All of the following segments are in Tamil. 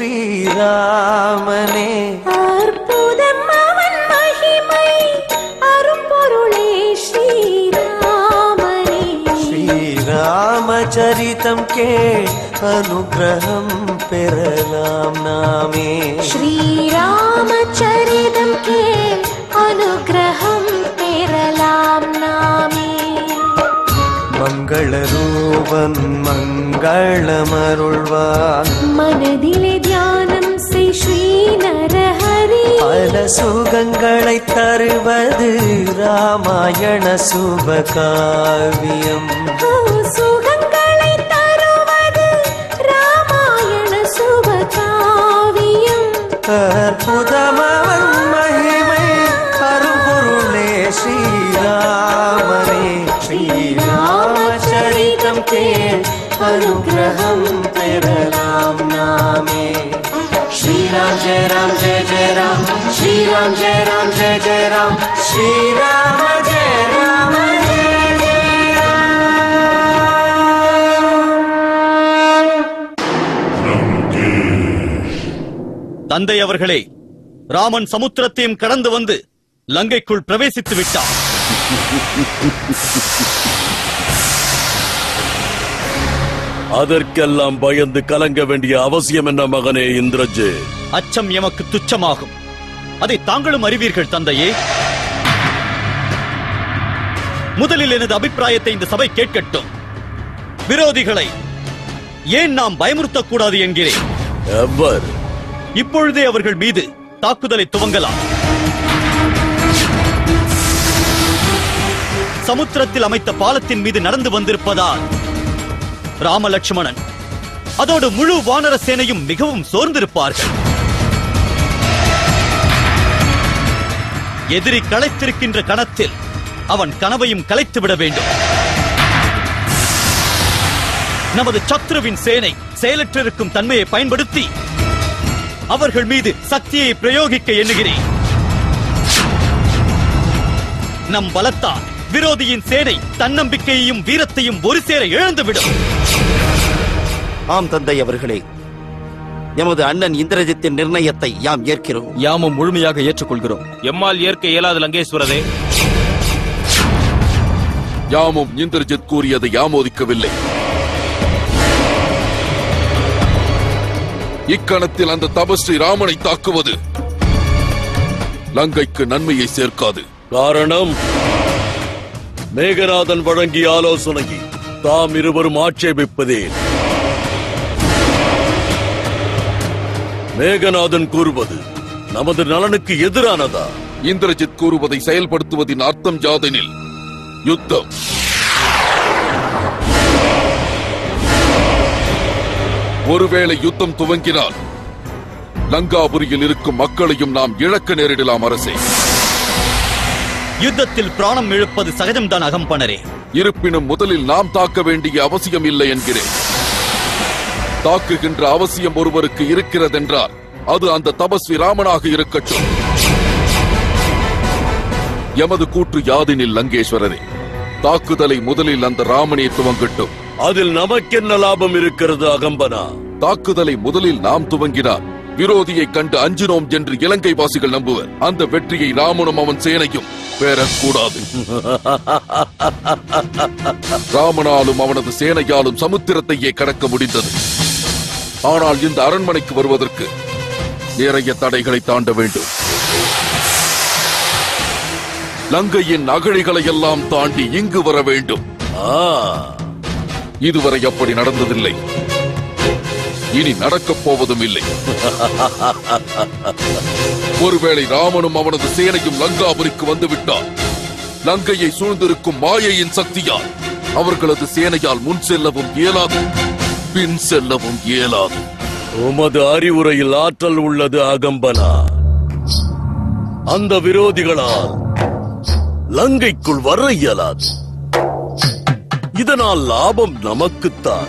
ஸ்ரீராமனே அற்புதம் அவன் மகிமை அரும்பொருளே ஸ்ரீராமனே ஸ்ரீராமச்சரிதம் கே அனுகிரகம் பெறலாம் நாமே ஸ்ரீராமச்சரிதம் கே அனுகிரகம் பெறலாம் நாமே மங்களரூபன் மங்களமருள்வான் மனதிலே தியானம் செய் ஸ்ரீ நரஹரி பல சுகங்களை தருவது ராமாயண சுபகாவியம் ஓ, சுகங்களை தருவது ராமாயண சுபகாவியம் அற்புதமவன் மகிமை அரும்பொருளே ஸ்ரீராமனே ஸ்ரீராமச்சரிதம் கேள் அனுகிரகம் பெறலாம் நாமே ஸ்ரீராம் ஜெய ராம் ஜெய ஜெய ராம் ஸ்ரீராம் ஜெய ராம் ஜெய ஜெய ராம் ஸ்ரீராம ஜெய ராம ஜெய ஜெய தந்தை அவர்களே ராமன் சமுத்திரத்தையும் கடந்து வந்து லங்கைக்குள் பிரவேசித்து விட்டார் அதற்கெல்லாம் பயந்து கலங்க வேண்டிய அவசியம் என்ன மகனே இந்திரஜே அச்சம் எமக்கு துச்சமாகும் அதை தாங்களும் அறிவீர்கள் தந்தையே முதலில் எனது அபிப்பிராயத்தை இந்த சபை கேட்கட்டும் விரோதிகளை ஏன் நாம் பயமுறுத்தக்கூடாது என்கிறேன் எவர் இப்பொழுதே அவர்கள் மீது தாக்குதலை துவங்கலாம் சமுத்திரத்தில் அமைத்த பாலத்தின் மீது நடந்து வந்திருப்பதால் ராமலட்சுமணன் அதோடு முழு வானர சேனையும் மிகவும் சோர்ந்திருப்பார்கள் எதிரி களைத்திருக்கின்ற கணத்தில் அவன் கனவையும் கலைத்துவிட வேண்டும் நமது சத்ருவின் சேனை செயலற்றிருக்கும் தன்மையை பயன்படுத்தி அவர்கள் மீது சக்தியை பிரயோகிக்க எண்ணுகிறேன் நம் பலத்தால் விரோதியின் சேனை தன்னம்பிக்கையையும் வீரத்தையும் ஒரு சேர இழந்துவிடும் ஆம் தந்தை அவர்களே எமது அண்ணன் இந்திரஜித்தின் நிர்ணயத்தை யாம் ஏற்கிறோம் யாமும் முழுமையாக ஏற்றுக்கொள்கிறோம் எம்மால் ஏற்க இயலாது லங்கேஸ்வரரே யாமும் இந்திரஜித் கூறியதை யாமோதிக்கவில்லை இக்கணத்தில் அந்த தபஸ்ரீ ராமனை தாக்குவது லங்கைக்கு நன்மையை சேர்க்காது காரணம் மேகநாதன் வழங்கிய ஆலோசனையை தாம் இருவரும் ஆட்சேபிப்பதே மேகநாதன் கூறுவது நமது நலனுக்கு எதிரானதா இந்திரஜித் கூறுவதை செயல்படுத்துவதின் அர்த்தம் யாதெனில் யுத்தம் ஒருவேளை யுத்தம் துவங்கினால் லங்காபுரியில் இருக்கும் மக்களையும் நாம் இழக்க நேரிடலாம் அரசே யுத்தத்தில் பிராணம் இழுப்பது சகஜம்தான் அகம்பனரே இருப்பினும் முதலில் நாம் தாக்க வேண்டிய அவசியம் இல்லை என்கிறேன் தாக்குகின்ற அவசியம் ஒருவருக்கு இருக்கிறதென்றால் அது அந்த தபஸ்வி ராமனாக இருக்கட்டும் எமது கூற்று யாதினில் லங்கேஸ்வரரே தாக்குதலை முதலில் அந்த ராமனே துவங்கட்டும் அதில் நமக்கென்ன லாபம் இருக்கிறது அகம்பனா தாக்குதலை முதலில் நாம் துவங்கினார் விரோதியை கண்டு அஞ்சினோம் என்று இலங்கை வாசிகள் நம்புவர் அந்த வெற்றியை ராமனும் அவன் சேனையும் பெறக்கூடாது ராமனாலும் அவனது சேனையாலும் சமுத்திரத்தையே கடக்க முடிந்தது ஆனால் இந்த அரண்மனைக்கு வருவதற்கு நிறைய தடைகளை தாண்ட வேண்டும் லங்கையின் அகழிகளை எல்லாம் தாண்டி இங்கு வர வேண்டும் இதுவரை அப்படி நடந்ததில்லை இனி நடக்கப் போவதும் இல்லை ஒருவேளை ராமனும் அவனது சேனையும் லங்காபுரிக்கு வந்துவிட்டால் லங்கையை சூழ்ந்திருக்கும் மாயையின் சக்தியால் அவர்களது சேனையால் முன் செல்லவும் இயலாது பின் செல்லவும் இயலாது உமது அறிவுரையில் ஆற்றல் உள்ளது அகம்பனா அந்த விரோதிகளால் லங்கைக்குள் வர இயலாது இதனால் லாபம் நமக்குத்தான்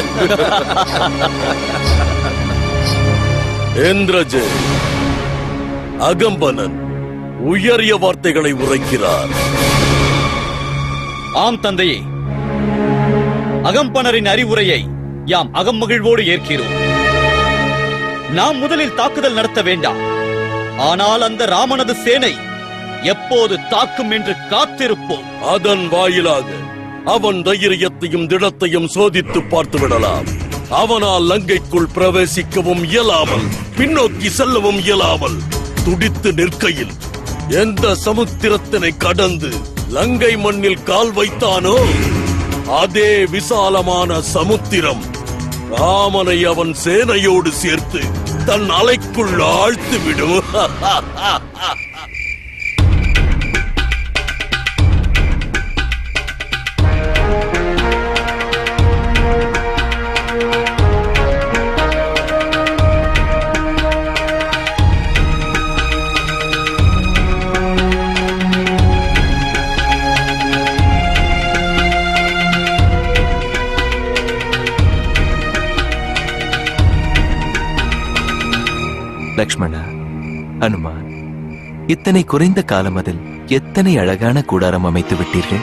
இந்திரஜே அகம்பனன் உயரிய வார்த்தைகளை உரைக்கிறார் ஆம் தந்தையே அகம்பனரின் அறிவுரையை யாம் அகம்மகிழ்வோடு ஏற்கிறோம் நாம் முதலில் தாக்குதல் நடத்த வேண்டாம் ஆனால் அந்த ராமனது சேனை எப்போது தாக்கும் என்று காத்திருப்போம் அதன் வாயிலாக அவன் தைரியத்தையும் திடத்தையும் சோதித்து பார்த்து விடலாம் அவனால் லங்கைக்குள் பிரவேசிக்கவும் இயலாமல் பின்னோக்கி செல்லவும் இயலாமல் துடித்து நிற்கையில் எந்த சமுத்திரத்தினை கடந்து லங்கை மண்ணில் கால் வைத்தானோ அதே விசாலமான சமுத்திரம் ராமனை அவன் சேனையோடு சேர்த்து தன் அலைக்குள் ஆழ்த்து விடும் லக்ஷ்மணா அனுமான் இத்தனை குறைந்த காலம் அதில் எத்தனை அழகான கூடாரம் அமைத்து விட்டீர்கள்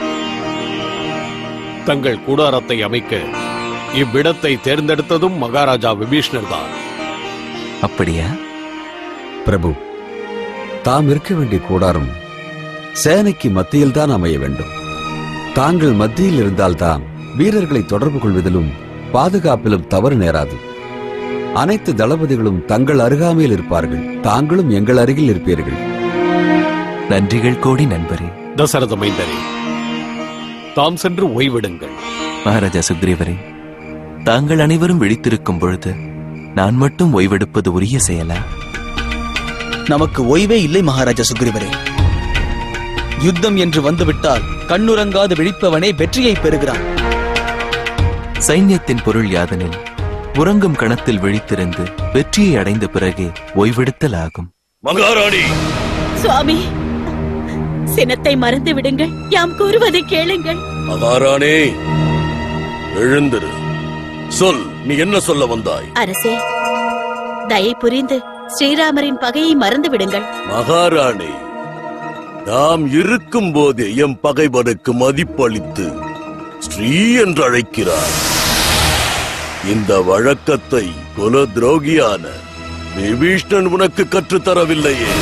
தங்கள் கூடாரத்தை அமைக்க இவ்விடத்தை தேர்ந்தெடுத்ததும் மகாராஜா விபீஷ்ணர் தான் அப்படியா பிரபு தாம் இருக்க வேண்டிய கூடாரம் சேனைக்கு மத்தியில் தான் அமைய வேண்டும் தாங்கள் மத்தியில் இருந்தால்தான் வீரர்களை தொடர்பு கொள்வதிலும் பாதுகாப்பிலும் தவறு நேராது அனைத்து தளபதிகளும் தங்கள் அருகாமையில் இருப்பார்கள் தாங்களும் எங்கள் அருகில் இருப்பீர்கள் நன்றிகள் கோடி நண்பரே தசரத மைந்தரே தாம் சென்று ஓய்விடுங்கள் மகாராஜா சுக்ரீவரே தாங்கள் அனைவரும் விழித்திருக்கும் பொழுது நான் மட்டும் ஓய்வெடுப்பது உரிய செயலா நமக்கு ஓய்வே இல்லை மகாராஜா சுக்ரீவரே யுத்தம் என்று வந்துவிட்டால் கண்ணுறங்காது விழிப்பவனே வெற்றியை பெறுகிறான் சைன்யத்தின் பொருள் யாதனில் உறங்கும் கணத்தில் விழித்திருந்து வெற்றியை அடைந்த பிறகே ஓய்வெடுத்தல் ஆகும் மகாராணி சுவாமி சினத்தை மறந்து விடுங்கள் யாம் கூறுவதை கேளுங்கள் மகாராணி எழுந்திரு சொல் நீ என்ன சொல்ல வந்தாய் அரசே தயை புரிந்து ஸ்ரீராமரின் பகையை மறந்து விடுங்கள் மகாராணி நாம் இருக்கும் போதே எம் பகைவனுக்கு மதிப்பளித்து ஸ்ரீ என்று அழைக்கிறார் இந்த வழக்கத்தை குல துரோகியான விபீஷ்ணன் உனக்கு கற்றுத்தரவில்லையே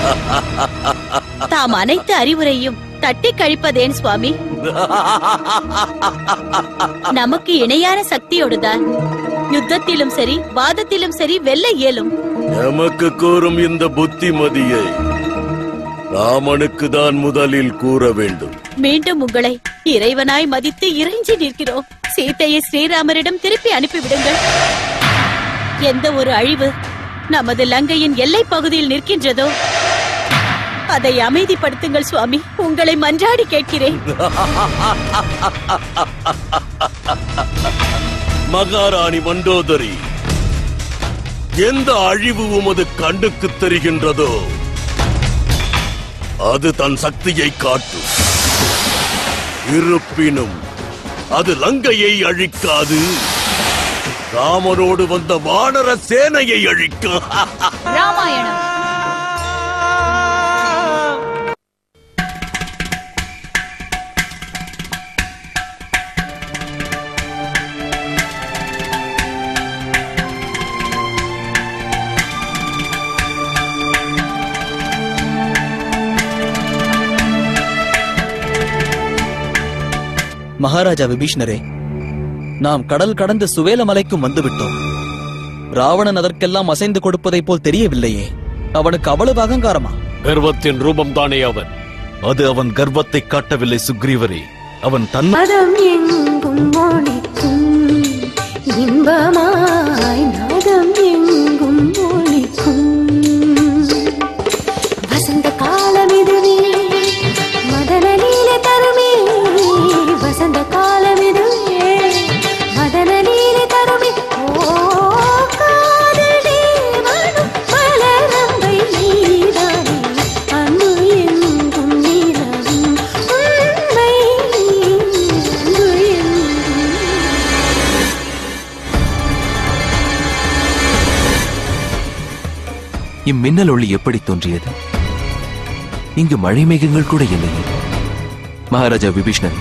தாம் அனைத்து அறிவுரையும் தட்டி கழிப்பதேன் சுவாமி நமக்கு இணையான சக்தியோடுதான் யுத்தத்திலும் சரி வாதத்திலும் சரி வெல்ல இயலும் எமக்கு கூறும் இந்த புத்திமதியை ராமனுக்கு தான் முதலில் கூற வேண்டும் மீண்டும் உங்களை இறைவனாய் மதித்து இறைஞ்சி நிற்கிறோம் சீதையை ஸ்ரீராமரிடம் திருப்பி அனுப்பிவிடுங்கள் எந்த ஒரு அழிவு நமது லங்கையின் எல்லை பகுதியில் நிற்கின்றதோ அதை அமைதிப்படுத்துங்கள் சுவாமி உங்களை மன்றாடி கேட்கிறேன் மகாராணி மண்டோதரி எந்த அழிவு உமது கண்ணுக்கு தெரிகின்றதோ அது தன் சக்தியை காட்டும் இருப்பினும் அது லங்கையை அழிக்காது ராமனோடு வந்த வானர சேனையை அழிக்கும் ராமாயணம் மகாராஜா விபீஷ்ணரே நாம் கடல் கடந்து சுவேல மலைக்கும் வந்துவிட்டோம் ராவணன் அதற்கெல்லாம் அசைந்து கொடுப்பதைப் போல் தெரியவில்லையே அவனுக்கு அவ்வளவு அகங்காரமா கர்வத்தின் ரூபம் தானே அவன் அது அவன் கர்வத்தை காட்டவில்லை சுக்ரீவரே அவன் தன் மதம் எங்கும் ஒளிக்கும் இன்பமாய் நாதம் எங்கும் ஒளிக்கும் வசந்த காலம் இதுவே மதன லீல தருமே வசந்த காலம் இதுவே மதன லீல தருமே ஓ காதல் தேவனும் மலரம்பை நீதானே அன்பு எங்கும் நிலவும் உண்மை அன்பு எங்கும் இம்மின்னல் ஒளி எப்படி தோன்றியது இங்கு மழை மேகங்கள் கூட இல்லையே மகாராஜா விபீஷ்ணன்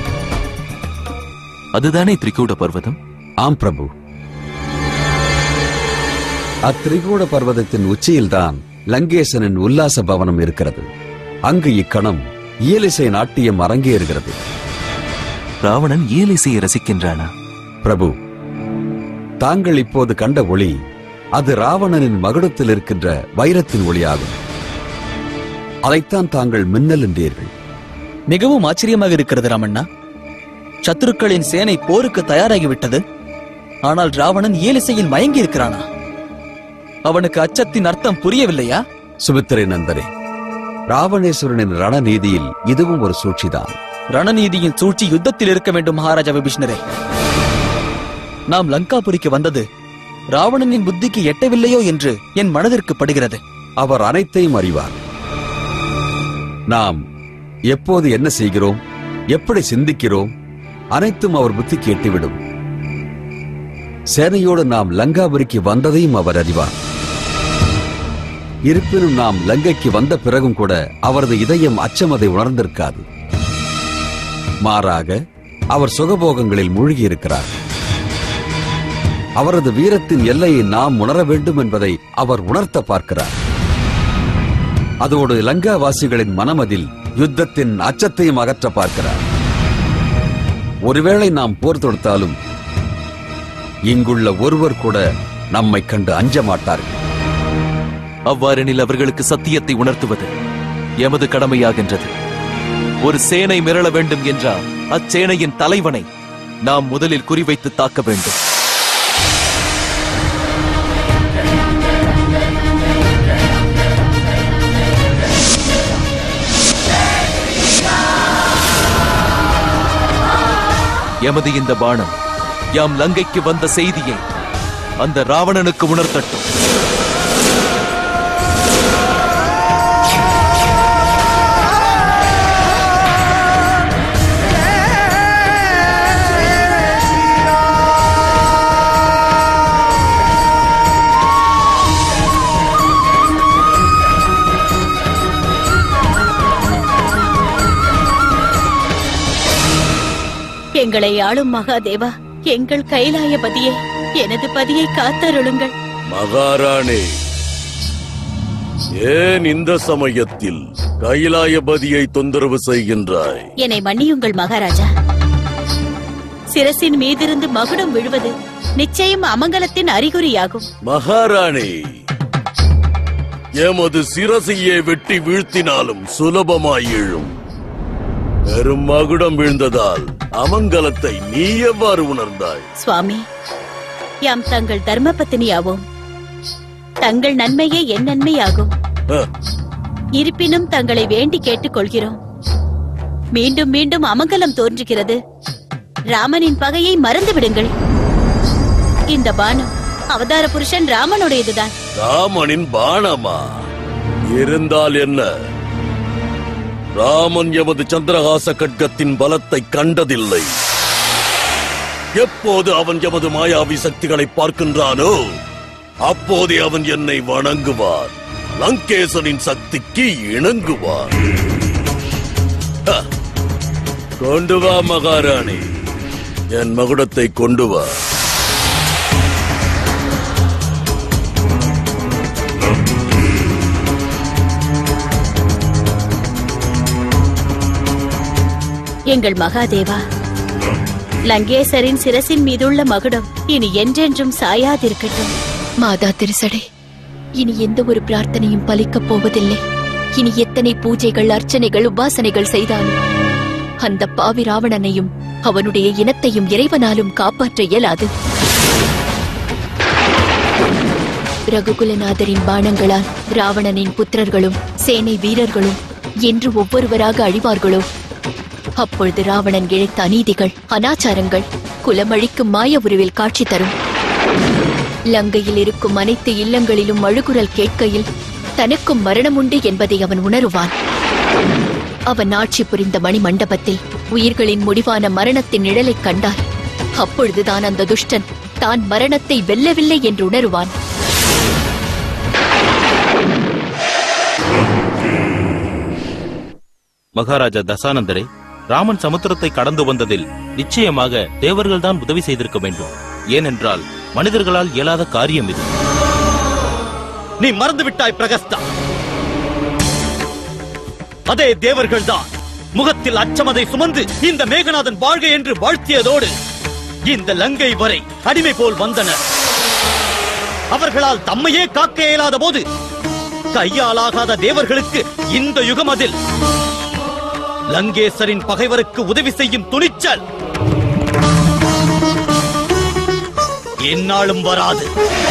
அதுதானே திரிகூட பர்வதம் ஆம் பிரபு அத்திரிகோண பர்வதத்தின் உச்சியில்தான் லங்கேசனின் உல்லாச பவனம் இருக்கிறது அங்கு இக்கணம் இயலிசை நாட்டியம் அரங்கேறுகிறது ராவணன் இயலிசையை ரசிக்கின்றானா பிரபு தாங்கள் இப்போது கண்ட ஒளி அது ராவணனின் மகுடத்தில் இருக்கின்ற வைரத்தின் ஒளியாகும் அதைத்தான் தாங்கள் மின்னல் என்றீர்கள் மிகவும் ஆச்சரியமாக இருக்கிறது ராமண்ணா சத்துருக்களின் சேனை போருக்கு தயாராகிவிட்டது ஆனால் ராவணன் இயலிசையில் மயங்கி இருக்கிறானா அவனுக்கு அச்சத்தின் அர்த்தம் புரியவில்லையா சுமித்திரை நந்தரே ராவணேஸ்வரனின் ரணநீதியில் இதுவும் ஒரு சூழ்ச்சிதான் ரணநீதியின் சூழ்ச்சி யுத்தத்தில் இருக்க வேண்டும் மகாராஜா விபீஷ்ணரே நாம் லங்காபுரிக்கு வந்தது ராவணனின் புத்திக்கு எட்டவில்லையோ என்று என் மனதிற்கு படுகிறது அவர் அனைத்தையும் அறிவார் நாம் எப்போது என்ன செய்கிறோம் எப்படி சிந்திக்கிறோம் அனைத்தும் அவர் புத்திக்கு எட்டிவிடும் சேனையோடு நாம் லங்காபுரிக்கு வந்ததையும் அவர் அறிவார் இருப்பினும் நாம் லங்கைக்கு வந்த பிறகும் கூட அவரது இதயம் அச்சம் அதை உணர்ந்திருக்காது மாறாக அவர் சுகபோகங்களில் மூழ்கியிருக்கிறார் அவரது வீரத்தின் எல்லையை நாம் உணர வேண்டும் என்பதை அவர் உணர்த்த பார்க்கிறார் அதோடு லங்காவாசிகளின் மனமதில் யுத்தத்தின் அச்சத்தையும் அகற்ற பார்க்கிறார் ஒருவேளை நாம் போர் தொடுத்தாலும் இங்குள்ள ஒருவர் கூட நம்மை கண்டு அஞ்ச மாட்டார்கள் அவ்வாறெனில் அவர்களுக்கு சத்தியத்தை உணர்த்துவது எமது கடமையாகின்றது ஒரு சேனை மிரள வேண்டும் என்றால் அச்சேனையின் தலைவனை நாம் முதலில் குறிவைத்து தாக்க வேண்டும் எமது இந்த பானம் யாம் லங்கைக்கு வந்த செய்தியை அந்த ராவணனுக்கு உணர்த்தட்டும் எங்களை ஆளும் மகாதேவா எங்கள் கைலாயபதியே எனது பதியை காத்தருளுங்கள் மகாராணி ஏன் இந்த சமயத்தில் கைலாயபதியை தொந்தரவு செய்கின்றாய் என்னை மன்னியுங்கள் மகாராஜா சிரசின் மீதிருந்து மகுடம் விழுவது நிச்சயம் அமங்கலத்தின் அறிகுறியாகும் மகாராணி எமது சிரசையே வெட்டி வீழ்த்தினாலும் சுலபமாய் எழும் பெரும் மகுடம் வீழ்ந்ததால் அமங்கலத்தை நீ எவ்வாறு உணர்ந்தாய் சுவாமி யாம் தங்கள் தர்ம பத்தினியாவோம் தங்கள் நன்மையே என் நன்மையாகும் அஹ், இருப்பினும் தங்களை வேண்டி கேட்டுக் கொள்கிறோம் மீண்டும் மீண்டும் அமங்கலம் தோன்றுகிறது ராமனின் பகையை மறந்து விடுங்கள் இந்த பானம் அவதார புருஷன் ராமனுடையதுதான் ராமனின் பாணமா இருந்தால் என்ன ராமன் எமது சந்திரஹாச கட்கத்தின் பலத்தை கண்டதில்லை எப்போது அவன் எமது மாயாவி சக்திகளை பார்க்கின்றானோ அப்போதே அவன் என்னை வணங்குவான் லங்கேசனின் சக்திக்கு இணங்குவான் ஹ! கொண்டு வா மகாராணி என் மகுடத்தை கொண்டு வா எங்கள் மகாதேவா லங்கேசரின் சிரசின் மீதுள்ள மகுடம் இனி என்றென்றும் சாயாதிருக்கட்டும் மாதா திருசடை இனி எந்த ஒரு பிரார்த்தனையும் பலிக்கப் போவதில்லை இனி எத்தனை பூஜைகள் அர்ச்சனைகள் உபாசனைகள் செய்தாலும் அந்த பாவி ராவணனையும் அவனுடைய இனத்தையும் இறைவனாலும் காப்பாற்ற இயலாது ரகுகுலநாதரின் பாணங்களால் ராவணனின் புத்திரர்களும் சேனை வீரர்களும் என்று ஒவ்வொருவராக அழிவார்களோ அப்பொழுது ராவணன் இழைத்த அநீதிகள் அனாச்சாரங்கள் குலமழிக்கும் மாய உருவில் காட்சி தரும் லங்கையில் இருக்கும் அனைத்து இல்லங்களிலும் அழுகுரல் கேட்கையில் தனக்கும் மரணம் உண்டு என்பதை அவன் உணருவான் அவன் ஆட்சி புரிந்த மணி மண்டபத்தில் உயிர்களின் முடிவான மரணத்தின் நிழலைக் கண்டார் அப்பொழுதுதான் அந்த துஷ்டன் தான் மரணத்தை வெல்லவில்லை என்று உணருவான் மகாராஜா தசானந்தரே ராமன் சமுத்திரத்தை கடந்து வந்ததில் நிச்சயமாக தேவர்கள்தான் உதவி செய்திருக்க வேண்டும் ஏனென்றால் மனிதர்களால் இயலாத காரியம் இது நீ மறந்து விட்டாய் பிரகஸ்தா அதே தேவர்கள்தான் முகத்தில் அச்சமதை சுமந்து இந்த மேகநாதன் வாழ்க என்று வாழ்த்தியதோடு இந்த லங்கை வரை அடிமை போல் வந்தனர் அவர்களால் தம்மையே காக்க இயலாத போது கையாலாகாத தேவர்களுக்கு இந்த யுகம் அதில் லங்கேசரின் பகைவருக்கு உதவி செய்யும் துணிச்சல் என்னாலும் வராது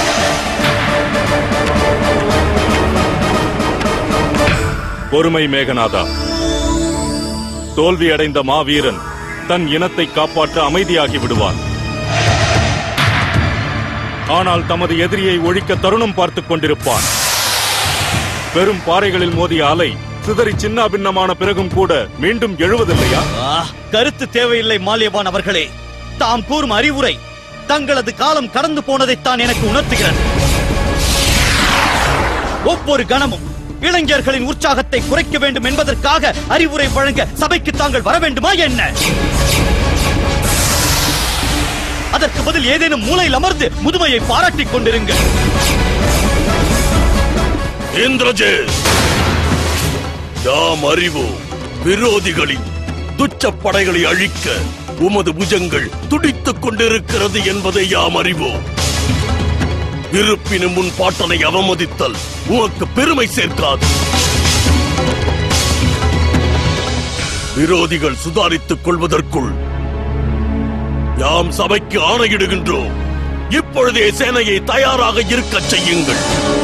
பொறுமை மேகநாதா தோல்வி அடைந்த மாவீரன் தன் இனத்தை காப்பாற்ற அமைதியாகி விடுவான் ஆனால் தமது எதிரியை ஒழிக்க தருணம் பார்த்துக் கொண்டிருப்பான் பெரும் பாறைகளில் மோதிய அலை சிதறி சின்னாபின்னமான பிறகும் கூட மீண்டும் எழுவதில்லையா ஆ, கருத்து தேவையில்லை மால்யவான் அவர்களே தாம் கூறும் அறிவுரை தங்களது காலம் கடந்து போனதைத்தான் எனக்கு உணர்த்துகிறது ஒவ்வொரு கணமும் இளைஞர்களின் உற்சாகத்தை குறைக்க வேண்டும் என்பதற்காக அறிவுரை வழங்க சபைக்கு தாங்கள் வர வேண்டுமா என்ன அதற்கு பதில் ஏதேனும் மூலையில் அமர்ந்து முதுமையை பாராட்டிக் கொண்டிருங்கள் இந்திரஜித் யாம் அறிவோம் விரோதிகளின் துச்சப் படைகளை அழிக்க உமது புஜங்கள் துடித்துக் கொண்டிருக்கிறது என்பதை யாம் அறிவோம் இருப்பினும் உன் பாட்டனை அவமதித்தல் உமக்கு பெருமை சேர்க்காது விரோதிகள் சுதாரித்துக் கொள்வதற்குள் யாம் சபைக்கு ஆணையிடுகின்றோம் இப்பொழுதே சேனையை தயாராக இருக்கச் செய்யுங்கள்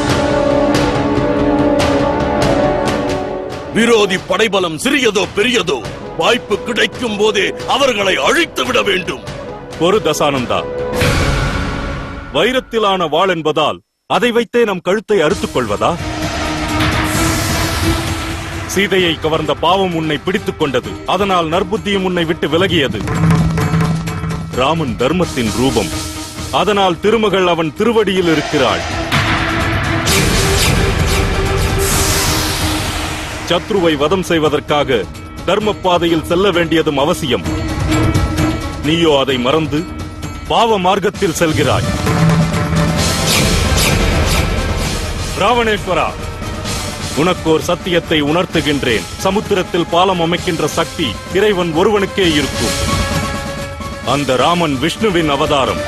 விரோதி படைபலம் சிறியதோ பெரியதோ வாய்ப்பு கிடைக்கும் போதே அவர்களை அழித்து விட வேண்டும் ஒரு தசானந்தா வைரத்திலான வாள் என்பதால் அதை வைத்தே நம் கழுத்தை அறுத்துக் கொள்வதா சீதையை கவர்ந்த பாவம் உன்னை பிடித்துக் கொண்டது அதனால் நற்புத்தியும் உன்னை விட்டு விலகியது ராமன் தர்மத்தின் ரூபம் அதனால் திருமகள் அவன் திருவடியில் இருக்கிறாள் சத்ருவை வதம் செய்வதற்காக தர்ம பாதையில் செல்ல வேண்டியதும் அவசியம் நீயோ அதை மறந்து பாவ மார்க்கத்தில் செல்கிறாய் ராவணேஸ்வரா உனக்கோர் சத்தியத்தை உணர்த்துகின்றேன் சமுத்திரத்தில் பாலம் அமைக்கின்ற சக்தி இறைவன் ஒருவனுக்கே இருக்கும் அந்த ராமன் விஷ்ணுவின் அவதாரம்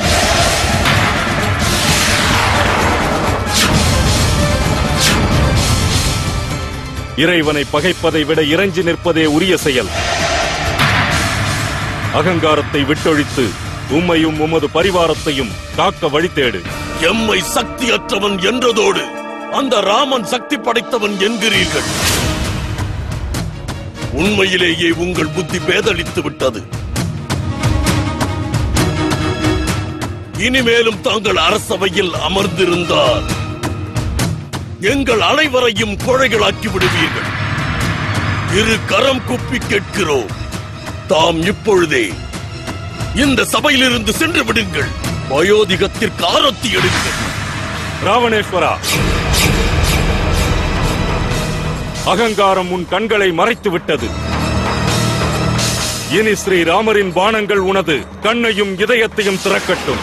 இறைவனை பகைப்பதை விட இறைஞ்சி நிற்பதே உரிய செயல் அகங்காரத்தை விட்டொழித்து உம்மையும் உமது பரிவாரத்தையும் காக்க வழி தேடு எம்மை சக்தியற்றவன் என்றதோடு அந்த ராமன் சக்தி படைத்தவன் என்கிறீர்கள் உண்மையிலேயே உங்கள் புத்தி பேதளித்து விட்டது இனிமேலும் தாங்கள் அரசவையில் அமர்ந்திருந்தால் எங்கள் அனைவரையும் கோழைகளாக்கி விடுவீர்கள் இரு கரம் குப்பி கேட்கிறோம் தாம் இப்பொழுதே இந்த சபையிலிருந்து சென்று விடுங்கள் வயோதிகத்திற்கு ஆரத்தி எடுங்கள் ராவணேஸ்வரா அகங்காரம் உன் கண்களை மறைத்து விட்டது இனி ஸ்ரீ ராமரின் பானங்கள் உனது கண்ணையும் இதயத்தையும் திறக்கட்டும்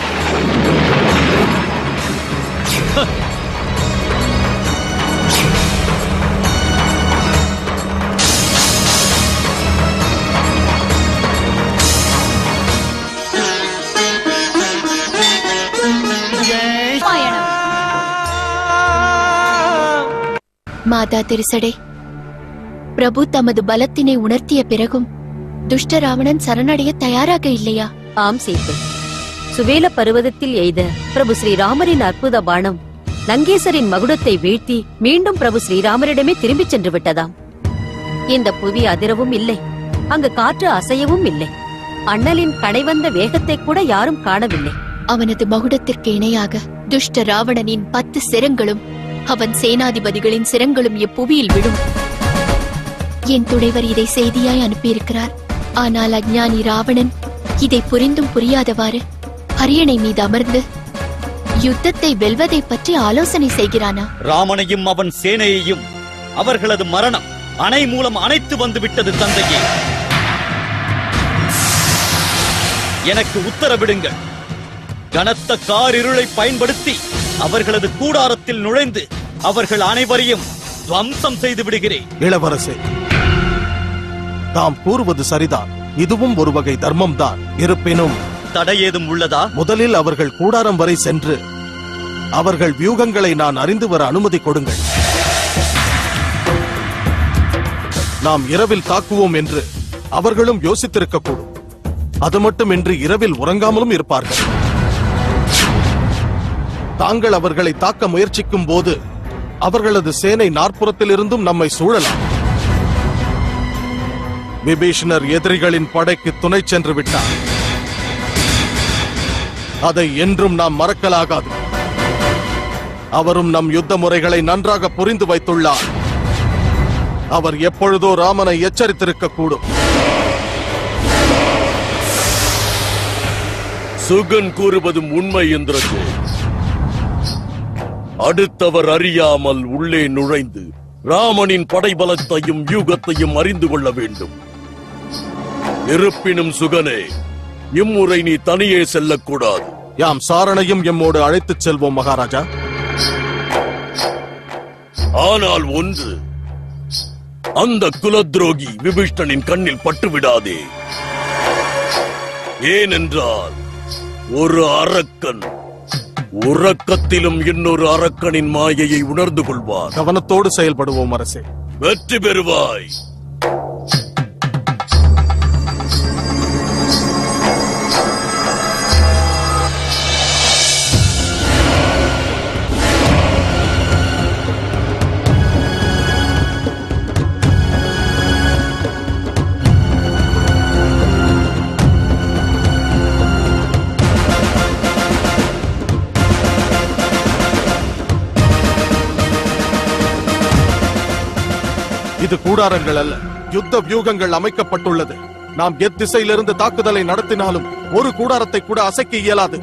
மாதா திருசடை பிரபு தமது பலத்தினை உணர்த்திய பிறகும் துஷ்ட ராவணன் சரணடைய தயாராக இல்லையா ஆம் சீத்தை சுவேல பருவதத்தில் எய்த பிரபு ஸ்ரீராமரின் அற்புத பானம் லங்கேசரின் மகுடத்தை வீழ்த்தி மீண்டும் பிரபு ஸ்ரீராமரிடமே திரும்பிச் சென்று விட்டதாம் இந்த புவி அதிரவும் இல்லை அங்கு காற்று அசையவும் இல்லை அண்ணலின் கடைவந்த வேகத்தை கூட யாரும் காணவில்லை அவனது மகுடத்திற்கு இணையாக துஷ்ட ராவணனின் பத்து சிரங்களும் அவன் சேனாதிபதிகளின் சிரங்களும் இப்புவியில் விழும் என் துணைவர் இதை செய்தியாய் அனுப்பியிருக்கிறார் ஆனால் அஞ்ஞானி ராவணன் இதை புரிந்தும் புரியாதவாறு அரியணை மீது அமர்ந்து யுத்தத்தை வெல்வதை பற்றி ஆலோசனை செய்கிறானா ராமனையும் அவன் சேனையையும் அவர்களது மரணம் அணை மூலம் அணைத்து வந்து விட்டது தந்தையே எனக்கு உத்தரவிடுங்கள் கனத்த காரிருளை பயன்படுத்தி அவர்களது கூடாரத்தில் நுழைந்து அவர்கள் அனைவரையும் துவம்சம் செய்து விடுகிறேன் இளவரசே தாம் கூறுவது சரிதான் இதுவும் ஒரு வகை தர்மம் தான் இருப்பினும் தடை ஏதும் உள்ளதா முதலில் அவர்கள் கூடாரம் வரை சென்று அவர்கள் வியூகங்களை நான் அறிந்து வர அனுமதி கொடுங்கள் நாம் இரவில் தாக்குவோம் என்று அவர்களும் யோசித்திருக்கக்கூடும் அது மட்டுமின்றி இரவில் உறங்காமலும் இருப்பார்கள் தாங்கள் அவர்களை தாக்க முயற்சிக்கும் போது அவர்களது சேனை நாற்புறத்திலிருந்தும் நம்மை சூழலாம் விபீஷணர் எதிரிகளின் படைக்கு துணை சென்று விட்டார் அதை என்றும் நாம் மறக்கலாகாது அவரும் நம் யுத்த முறைகளை நன்றாக புரிந்து வைத்துள்ளார் அவர் எப்பொழுதோ ராமனை எச்சரித்திருக்க கூடும் சுகன் கூறுவதும் உண்மை இந்திரஜித் அடுத்தவர் அறியாமல் உள்ளே நுழைந்து ராமனின் படைபலத்தையும் யூகத்தையும் அறிந்து கொள்ள வேண்டும் இருப்பினும் சுகனே இம்முறை நீ தனியே செல்லக்கூடாது யாம் சாரணையும் எம்மோடு அழைத்துச் செல்வோம் மகாராஜா ஆனால் ஒன்று அந்த குலத்ரோகி விபீஷ்ணனின் கண்ணில் பட்டுவிடாதே ஏனென்றால் ஒரு அரக்கன் உறக்கத்திலும் இன்னொரு அரக்கனின் மாயையை உணர்ந்து கொள்வார் கவனத்தோடு செயல்படுவோம் அரசே வெற்றி பெறுவாய் இது கூடாரங்கள் அல்ல யுத்த வியூகங்கள் அமைக்கப்பட்டுள்ளது நாம் எத்திசையிலிருந்து தாக்குதலை நடத்தினாலும் ஒரு கூடாரத்தை கூட அசைக்க இயலாது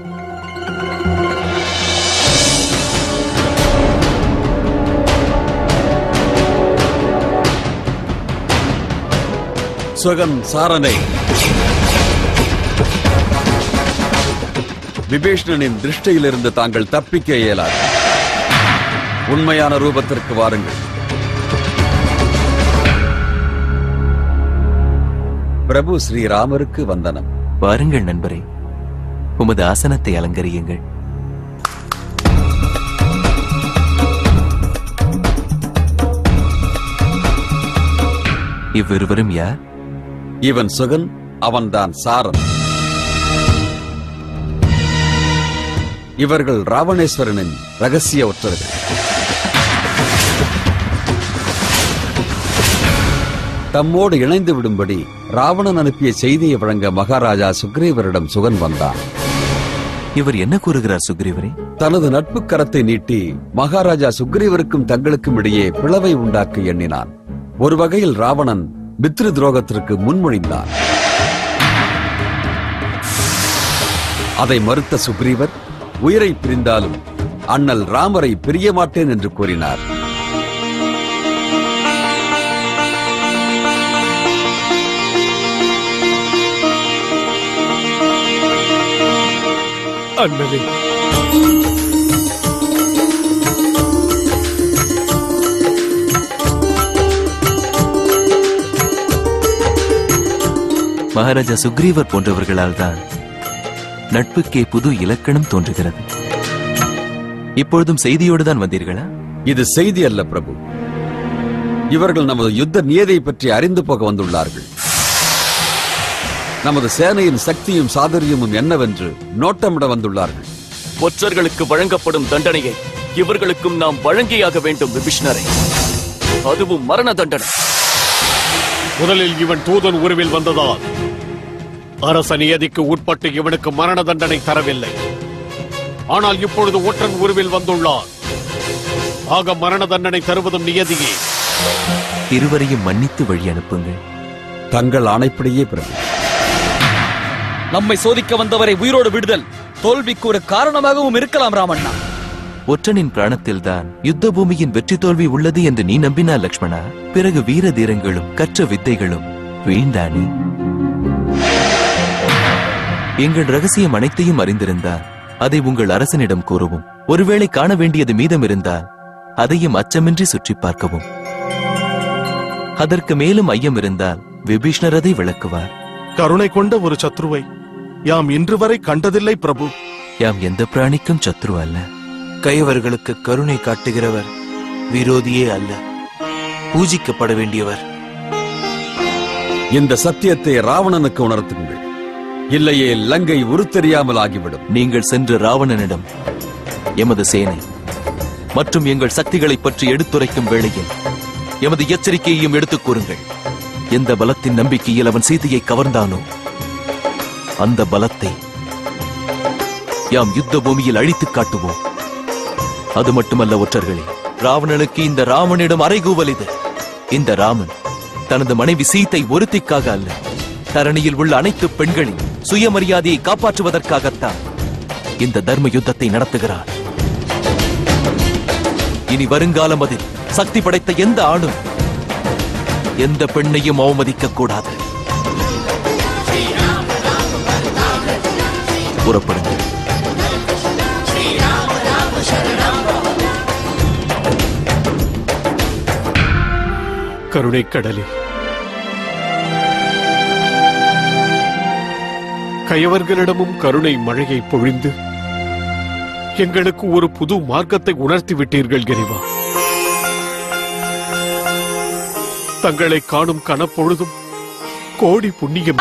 சுகன் சாரனை விபீஷ்ணனின் திருஷ்டியிலிருந்து தாங்கள் தப்பிக்க இயலாது உண்மையான ரூபத்திற்கு வாருங்கள் பிரபு ஸ்ரீராமருக்கு வந்தனம் வாருங்கள் நண்பரே உமது ஆசனத்தை அலங்கரியுங்கள் இவ்விருவரும் யார் இவன் சுகன் அவன்தான் சாரன் இவர்கள் ராவணேஸ்வரனின் ரகசிய ஒற்றர்கள் தம்மோடு இணைந்து விடும்படி ராவணன் அனுப்பிய செய்தியை வழங்க மகாராஜா சுக்ரீவரிடம் சுகன் வந்தான் இவர் என்ன கூறுகிறார் சுக்ரீவரே தனது நட்பு கரத்தை நீட்டி மகாராஜா சுக்ரீவருக்கும் தங்களுக்கும் இடையே பிளவை உண்டாக்க எண்ணினான் ஒரு வகையில் ராவணன் பித்ரு துரோகத்திற்கு முன்மொழிந்தான் அதை மறுத்த சுக்ரீவர் உயிரை பிரிந்தாலும் அண்ணல் ராமரை பிரிய மாட்டேன் என்று கூறினார் அண்ணலே மகாராஜா சுக்ரீவர் போன்றவர்களால் தான் நட்புக்கே புது இலக்கணம் தோன்றுகிறது இப்பொழுதும் செய்தியோடு தான் வந்தீர்களா இது செய்தி அல்ல பிரபு இவர்கள் நமது யுத்த நியதியை பற்றி அறிந்து போக வந்துள்ளார்கள் நமது சேனையின் சக்தியும் சாதுரியமும் என்னவென்று நோட்டமிட வந்துள்ளார்கள் ஒற்றர்களுக்கு வழங்கப்படும் தண்டனையை இவர்களுக்கும் நாம் வழங்கியாக வேண்டும் விபீஷ்ணரை அதுவும் மரண தண்டனை முதலில் இவன் தூதன் உருவில் வந்ததால் அரச நியதிக்கு உட்பட்டு இவனுக்கு மரண தண்டனை தரவில்லை ஆனால் இப்பொழுது ஒற்றன் உருவில் வந்துள்ளார் ஆக மரண தண்டனை தருவதும் நியதியே இருவரையும் மன்னித்து வழி அனுப்புங்கள் தங்கள் ஆணைப்படியே பிரபு நம்மை சோதிக்க வந்தவரை உயிரோடு விடுதல் தோல்விக்கு ஒரு காரணமாகவும் இருக்கலாம் ராமண்ணா ஒற்றனின் பிராணத்தில்தான் யுத்த பூமியின் வெற்றி தோல்வி உள்ளது என்று நீ நம்பினார் லக்ஷ்மணா பிறகு வீர தீரங்களும் கற்ற வித்தைகளும் வீண்டானே எங்கள் ரகசியம் அனைத்தையும் அறிந்திருந்தால் அதை உங்கள் அரசனிடம் கூறவும் ஒருவேளை காண வேண்டியது மீதம் இருந்தால் அதையும் அச்சமின்றி சுற்றி பார்க்கவும் அதற்கு மேலும் ஐயம் இருந்தால் விபீஷ்ணர் அதை விளக்குவார் கருணை கொண்ட ஒரு சத்ருவை யாம் இன்று வரை கண்டதில்லை பிரபு யாம் எந்த பிராணிக்கும் சத்ரு அல்ல கையவர்களுக்கு கருணை காட்டுகிறவர் விரோதியே அல்ல பூஜிக்கப்பட வேண்டியவர் இந்த சத்தியத்தை ராவணனுக்கு உணர்த்துங்கள் இல்லையே லங்கை உருத்தெரியாமல் ஆகிவிடும் நீங்கள் சென்று ராவணனிடம் எமது சேனை மற்றும் எங்கள் சக்திகளைப் பற்றி எடுத்துரைக்கும் வேளையில் எமது எச்சரிக்கையையும் எடுத்துக் கூறுங்கள் எந்த பலத்தின் நம்பிக்கையில் அவன் சீதையை கவர்ந்தானோ அந்த பலத்தை யாம் யுத்த பூமியில் அழித்துக் காட்டுவோம் அது மட்டுமல்ல ஒற்றர்களே ராவணனுக்கு இந்த ராமனிடம் அறைகூவல் இது இந்த ராமன் தனது மனைவி சீத்தை ஒருத்திக்காக அல்ல தரணியில் உள்ள அனைத்து பெண்களின் சுயமரியாதையை காப்பாற்றுவதற்காகத்தான் இந்த தர்ம யுத்தத்தை நடத்துகிறார் இனி வருங்காலம் அதில் சக்தி படைத்த எந்த ஆணும் எந்த பெண்ணையும் அவமதிக்க கூடாது புறப்படுங்கள் கருணை கடலே கயவர்களிடமும் கருணை மழையை பொழிந்து எங்களுக்கு ஒரு புது மார்க்கத்தை உணர்த்தி விட்டீர்கள் கிரிவா தங்களை காணும் கனப்பொழுதும் கோடி புண்ணியம்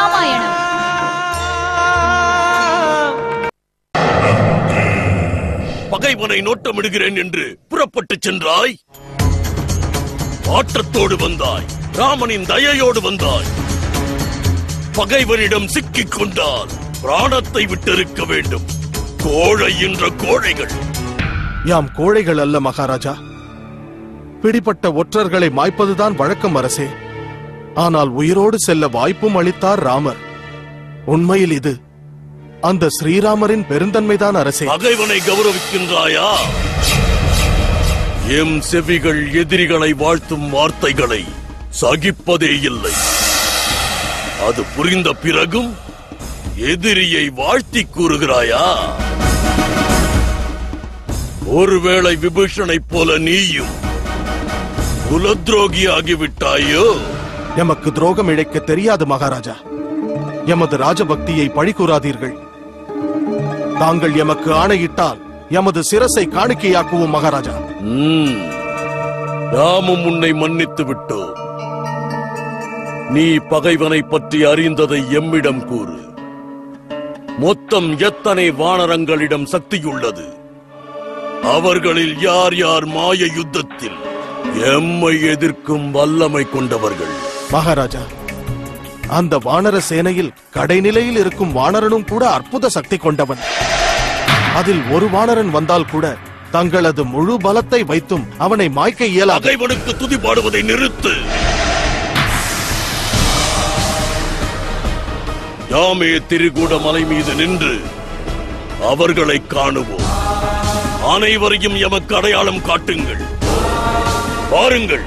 பகைவனை நோட்டமிடுகிறேன் என்று புறப்பட்டுச் சென்றாய் ஆற்றத்தோடு வந்தாய் ராமனின் தயையோடு வந்தாய் பகைவனிடம் சிக்கிக் கொண்டால் பிராணத்தை விட்டிருக்க வேண்டும் கோழை என்ற கோழைகள் யாம் கோழைகள் அல்ல மகாராஜா பிடிப்பட்ட ஒற்றர்களை மாய்ப்பதுதான் வழக்கம் அரசே ஆனால் உயிரோடு செல்ல வாய்ப்பும் அளித்தார் ராமர் உண்மையில் இது அந்த ஸ்ரீராமரின் பெருந்தன்மைதான் அரசே பகைவனை கௌரவிக்கின்றாயா எம் செவிகள் எதிரிகளை வாழ்த்தும் வார்த்தைகளை சகிப்பதே இல்லை அது புரிந்த பிறகும் எதிரியை வாழ்த்தி கூறுகிறாயா ஒருவேளை விபூஷணைப் போல நீயும் குலத்ரோகி ஆகிவிட்டாயோ எமக்கு துரோகம் இழைக்க தெரியாது மகாராஜா எமது ராஜபக்தியை பழிகூறாதீர்கள் தாங்கள் எமக்கு ஆணையிட்டால் எமது சிரசை காணிக்கையாக்குவோம் மகாராஜா ம். நாமும் உன்னை மன்னித்து விட்டோம் நீ பகைவனை பற்றி அறிந்ததை எம்மிடம் கூறு மொத்தம் எத்தனை வானரங்களிடம் சக்தியுள்ளது அவர்களில் யார் யார் மாய யுத்தத்தில் எம்மை எதிர்க்கும் வல்லமை கொண்டவர்கள் மகாராஜா அந்த வானர சேனையில் கடைநிலையில் இருக்கும் வானரனும் கூட அற்புத சக்தி கொண்டவன் அதில் ஒரு வானரன் வந்தால் கூட தங்களது முழு பலத்தை வைத்தும் அவனை மாய்க்க இயலாது பகைவனுக்கு துதி பாடுவதை நிறுத்து யாமே திரிகூட மலை மீது நின்று அவர்களை காணுவோம் அனைவரையும் எமக்கு அடையாளம் காட்டுங்கள் பாருங்கள்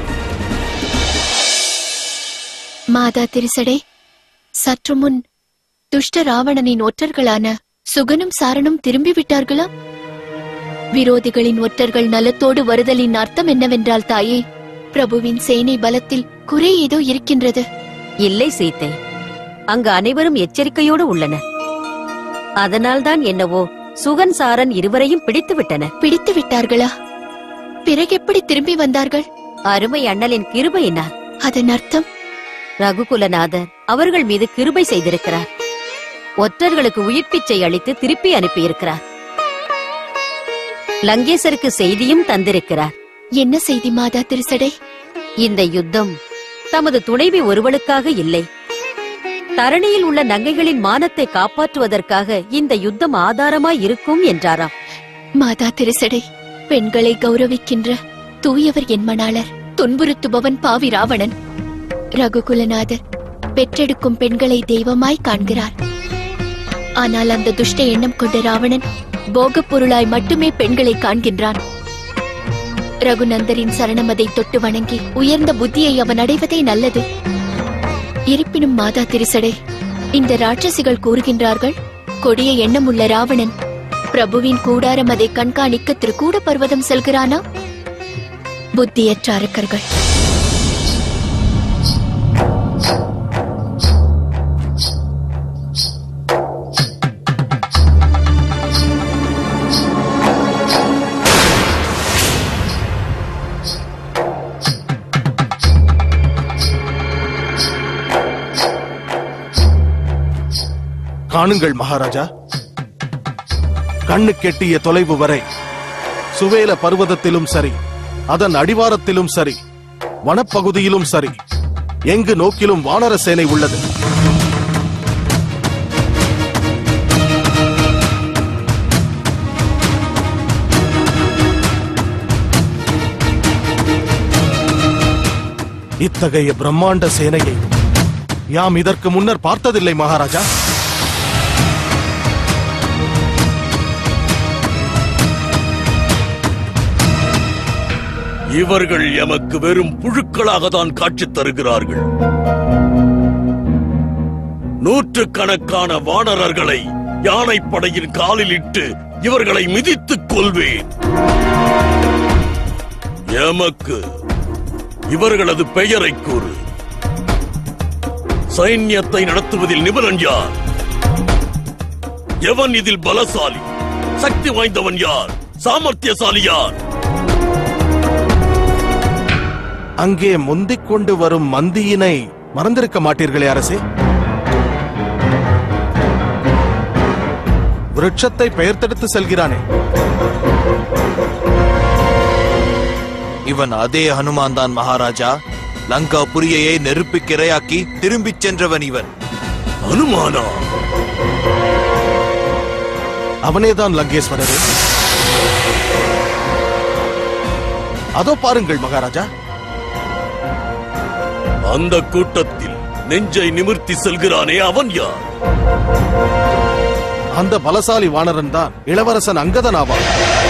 மாதா திருசடை சற்று முன் துஷ்ட ராவணனின் ஒற்றர்களான சுகனும் சாரனும் திரும்பி விட்டார்களா விரோதிகளின் ஒற்றர்கள் நலத்தோடு வருதலின் அர்த்தம் என்னவென்றால் தாயே பிரபுவின் சேனை பலத்தில் குறை ஏதோ இருக்கின்றது இல்லை சீத்தை அங்கு அனைவரும் எச்சரிக்கையோடு உள்ளனர் அதனால்தான் என்னவோ சுகன் சாரன் இருவரையும் பிடித்து விட்டன பிடித்து விட்டார்களா பிறகு எப்படி திரும்பி வந்தார்கள் அருமை அண்ணலின் கிருபையினார் அதன் அர்த்தம் ரகுகுலநாதர் அவர்கள் மீது கிருபை செய்திருக்கிறார் ஒற்றர்களுக்கு உயிர் பிச்சை அளித்து திருப்பி அனுப்பியிருக்கிறார் லங்கேசருக்கு செய்தியும் தந்திருக்கிறார் என்ன செய்தி மாதா திருசடை இந்த யுத்தம் தமது துணைவி ஒருவளுக்காக இல்லை தரணியில் உள்ள நங்கைகளின் மானத்தை காப்பாற்றுவதற்காக இந்த யுத்தம் ஆதாரமாய் இருக்கும் என்றாராம் மாதா திருசடை பெண்களை கௌரவிக்கின்ற தூயவர் என் மணாளர் துன்புறுத்துபவன் பாவி ராவணன் ரகுகுலநாதர் பெற்றெடுக்கும் பெண்களை தெய்வமாய் காண்கிறார் ஆனால் அந்த துஷ்ட எண்ணம் கொண்ட ராவணன் போகப் பொருளாய் மட்டுமே பெண்களை காண்கின்றான் ரகுநந்தரின் சரணமதை தொட்டு வணங்கி உயர்ந்த புத்தியை அவன் அடைவதே நல்லது இருப்பினும் மாதா திரிசடை இந்த ராட்சசிகள் கூறுகின்றார்கள் கொடிய எண்ணமுள்ள ராவணன் பிரபுவின் கூடாரம் அதை கண்காணிக்க திருக்கூட பர்வதம் செல்கிறானா புத்தியற்ற அரக்கர்கள் காணுங்கள் மகாராஜா கண்ணு கெட்டிய தொலைவு வரை சுவேல பர்வதத்திலும் சரி அதன் அடிவாரத்திலும் சரி வனப்பகுதியிலும் சரி எங்கு நோக்கிலும் வானர சேனை உள்ளது இத்தகைய பிரம்மாண்ட சேனையை யாம் இதற்கு முன்னர் பார்த்ததில்லை மகாராஜா இவர்கள் எமக்கு வெறும் புழுக்களாக தான் காட்சி தருகிறார்கள் நூற்றுக்கணக்கான வானரர்களை யானைப்படையின் காலில் இட்டு இவர்களை மிதித்துக் கொள்வேன் எமக்கு இவர்களது பெயரை கூறு சைன்யத்தை நடத்துவதில் நிபுணன் யார் எவன் இதில் பலசாலி சக்தி வாய்ந்தவன் யார் சாமர்த்தியசாலி யார் அங்கே முந்திக் கொண்டு வரும் மந்தியினை மறந்திருக்க மாட்டீர்களே அரசே விருட்சத்தை பெயர்த்தெடுத்து செல்கிறானே இவன் அதே ஹனுமான் தான் மகாராஜா லங்கா புரியையை நெருப்புக்கு இரையாக்கி திரும்பிச் சென்றவன் இவன் ஹனுமானா அவனேதான் லங்கேஸ்வரரே அதோ பாருங்கள் மகாராஜா அந்த கூட்டத்தில் நெஞ்சை நிமிர்த்தி செல்கிறானே அவன் யார் அந்த பலசாலி வானரன் தான் இளவரசன் அங்கதன் ஆவான்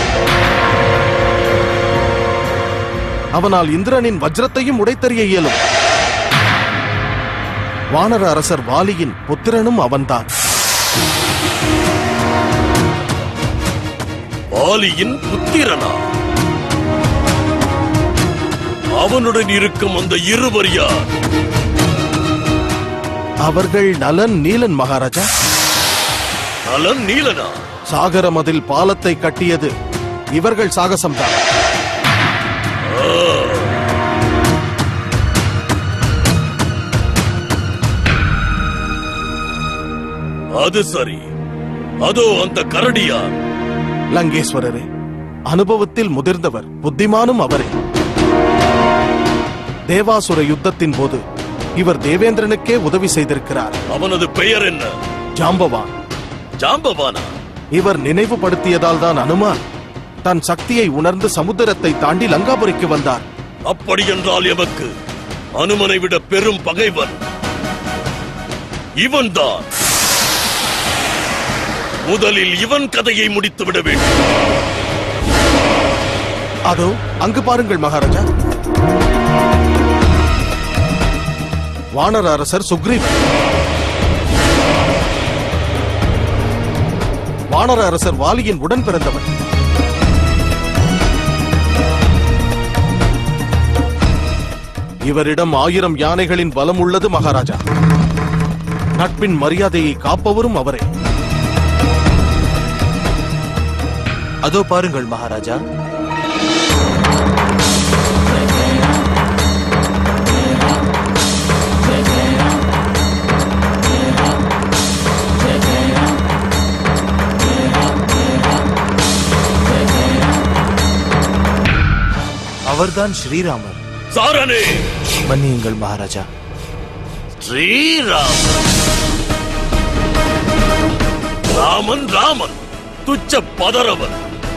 அவனால் இந்திரனின் வஜ்ரத்தையும் உடைத்தறிய இயலும் வானர அரசர் வாலியின் புத்திரனும் அவன்தான் வாலியின் புத்திரனா அவனுடன் இருக்கும் அந்த இருவர் யார் அவர்கள் நலன் நீலன் மகாராஜா நலன் நீலனா சாகர மதில் பாலத்தை கட்டியது இவர்கள் சாகசம்தான் அது சரி அதோ அந்த கரடியார் லங்கேஸ்வரரே அனுபவத்தில் முதிர்ந்தவர் புத்திமானும் அவரே தேவாசுர யுத்தத்தின் போது இவர் தேவேந்திரனுக்கே உதவி செய்திருக்கிறார் அவனது பெயர் என்ன ஜாம்பவான் ஜாம்பவானா இவர் நினைவுபடுத்தியதால் தான் அனுமான் தன் சக்தியை உணர்ந்து சமுத்திரத்தை தாண்டி லங்காபுரிக்கு வந்தார் அப்படி என்றால் எமக்கு அனுமனை விட பெரும் பகைவன் இவன்தான் முதலில் இவன் கதையை முடித்து விட வேண்டும் அதோ அங்கு பாருங்கள் மகாராஜா வானர அரசர் சுக்ரீவன் வானர அரசர் வாலியின் உடன் பிறந்தவர் இவரிடம் ஆயிரம் யானைகளின் பலம் உள்ளது மகாராஜா நட்பின் மரியாதையை காப்பவரும் அவரே அதோ பாருங்கள் மகாராஜா அவர்தான் ஸ்ரீராமர் சாரணே மன்னியுங்கள் மகாராஜா ஸ்ரீராம் ராமன் ராமன் துச்ச பதறவன்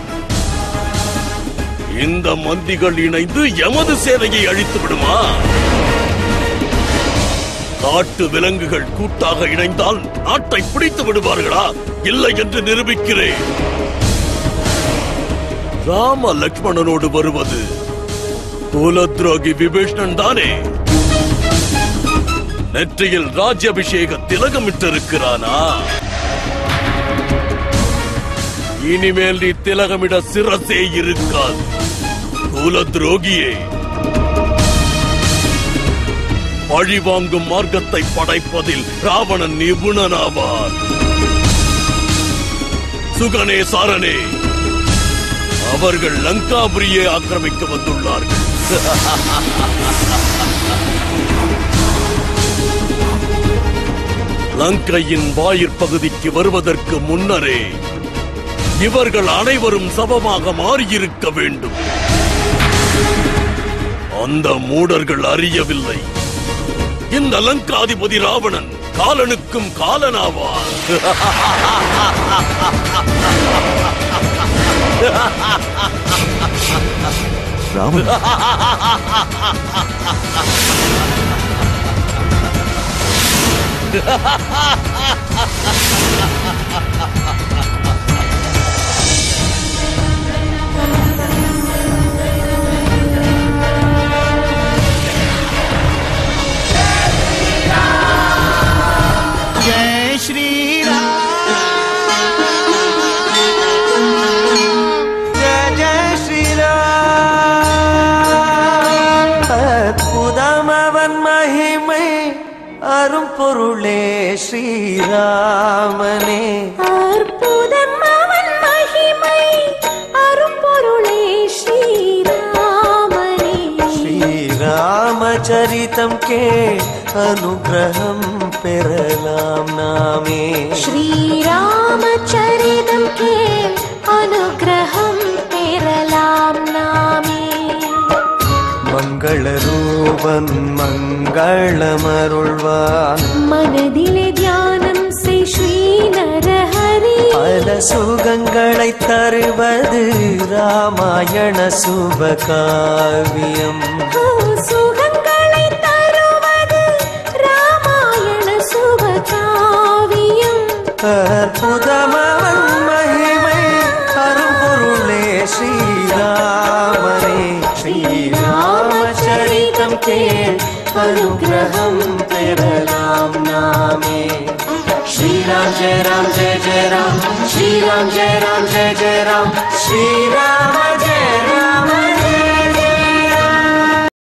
இந்த மந்திகள் இணைந்து எமது சேனையை அழித்து விடுமா காட்டு விலங்குகள் கூட்டாக இணைந்தால் நாட்டை பிடித்து விடுவார்களா இல்லை என்று நிரூபிக்கிறேன் ராம லக்ஷ்மணனோடு வருவது குலத்ரோகி விபீஷ்ணன் தானே நெற்றியில் ராஜ்யபிஷேக திலகமிட்டிருக்கிறானா இனிமேல் நீ திலகமிட சிரசே இருக்காது குல துரோகியே பழிவாங்கும் மார்க்கத்தை படைப்பதில் ராவணன் நிபுணனாவார் சுகனே சாரனே அவர்கள் லங்காபுரியை ஆக்கிரமிக்க வந்துள்ளார்கள் லங்கையின் வாயிற்பகுதிக்கு வருவதற்கு முன்னரே இவர்கள் அனைவரும் சபமாக மாறியிருக்க வேண்டும் அந்த மூடர்கள் அறியவில்லை இந்த லங்காதிபதி ராவணன் காலனுக்கும் காலனாவார் ராவணன் जय श्री राम जय जय श्री ராம் அற்புதம் அவன் மகிமை அரும் பொருளே ஸ்ரீராமனே அற்புதம் அவன் மகிமை அரும்பொருளே ஸ்ரீராமனே ஸ்ரீராமச்சரிதம் கே அனுகிரகம் பெறலாம் நாமே ஸ்ரீராமச்சரிதம் கேள் அனுகிரகம் பெறலாம் நாமே மங்கள ரூபன் மங்களமருள்வான் மனதிலே தியானம் செய் ஸ்ரீ நரஹரி பல சுகங்களை தருவது ராமாயண சுபகாவியம் சுகங்களை தருவது ராமாயண சுபகாவியம் அற்புதமவன் மகிமை அரும்பொருளே ஸ்ரீராமனே ஸ்ரீராமச்சரிதம் கேள் அனுகிரகம் பெறலாம் நாமே ஸ்ரீராம் ஜெய ராம் ஜெய ஜெய ராம் ஸ்ரீராம் ஜெய ராம் ஜெய ஜெய ராம் ஸ்ரீராம ஜெய ராம